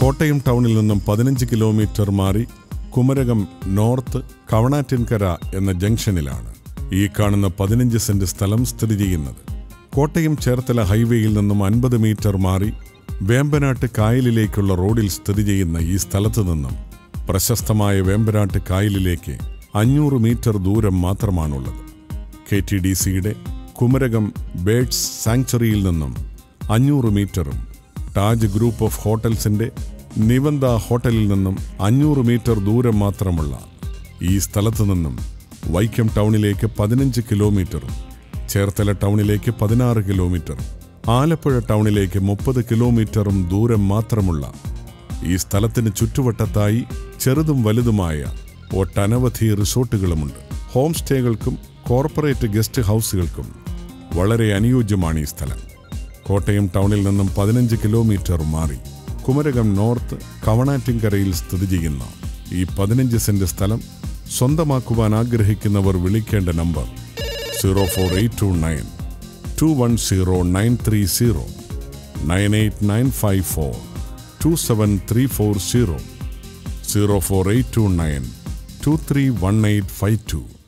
കോട്ടയം ടൗണിൽ നിന്നും പതിനഞ്ച് കിലോമീറ്റർ മാറി കുമരകം നോർത്ത് കവണാറ്റിൻകര എന്ന ജംഗ്ഷനിലാണ് ഈ കാണുന്ന പതിനഞ്ച് സെന്റ് സ്ഥലം സ്ഥിതി ചെയ്യുന്നത് കോട്ടയം ചേർത്തല ഹൈവേയിൽ നിന്നും അൻപത് മീറ്റർ മാറി വേമ്പനാട്ട് കായലിലേക്കുള്ള റോഡിൽ സ്ഥിതി ചെയ്യുന്ന ഈ സ്ഥലത്ത് നിന്നും പ്രശസ്തമായ വേമ്പനാട്ട് കായലിലേക്ക് അഞ്ഞൂറ് മീറ്റർ ദൂരം മാത്രമാണുള്ളത് കെ ടി ഡി സിയുടെ കുമരകം ബേഡ്സ് സാങ്ച്വറിയിൽ നിന്നും അഞ്ഞൂറ് മീറ്ററും താജ് ഗ്രൂപ്പ് ഓഫ് ഹോട്ടൽസിന്റെ നിവന്ത ഹോട്ടലിൽ നിന്നും അഞ്ഞൂറ് മീറ്റർ ദൂരം മാത്രമുള്ള ഈ സ്ഥലത്ത് നിന്നും വൈക്കം ടൗണിലേക്ക് പതിനഞ്ച് കിലോമീറ്ററും ചേർത്തല ടൗണിലേക്ക് പതിനാറ് കിലോമീറ്ററും ആലപ്പുഴ ടൗണിലേക്ക് മുപ്പത് കിലോമീറ്ററും ദൂരം മാത്രമുള്ള ഈ സ്ഥലത്തിന് ചുറ്റുവട്ടത്തായി ചെറുതും വലുതുമായ ഒട്ടനവധി റിസോർട്ടുകളുമുണ്ട് ഹോം സ്റ്റേകൾക്കും കോർപ്പറേറ്റ് ഗസ്റ്റ് ഹൗസുകൾക്കും വളരെ അനുയോജ്യമാണ് ഈ സ്ഥലം കോട്ടയം ടൗണിൽ നിന്നും പതിനഞ്ച് കിലോമീറ്റർ മാറി കുമരകം നോർത്ത് കവണാറ്റിൻകരയിൽ സ്ഥിതി ചെയ്യുന്ന ഈ പതിനഞ്ച് സെന്റ് സ്ഥലം സ്വന്തമാക്കുവാൻ ആഗ്രഹിക്കുന്നവർ വിളിക്കേണ്ട number zero four eight two nine two one zero nine three zero nine eight nine five four two seven three four zero zero four eight two nine two three one eight five to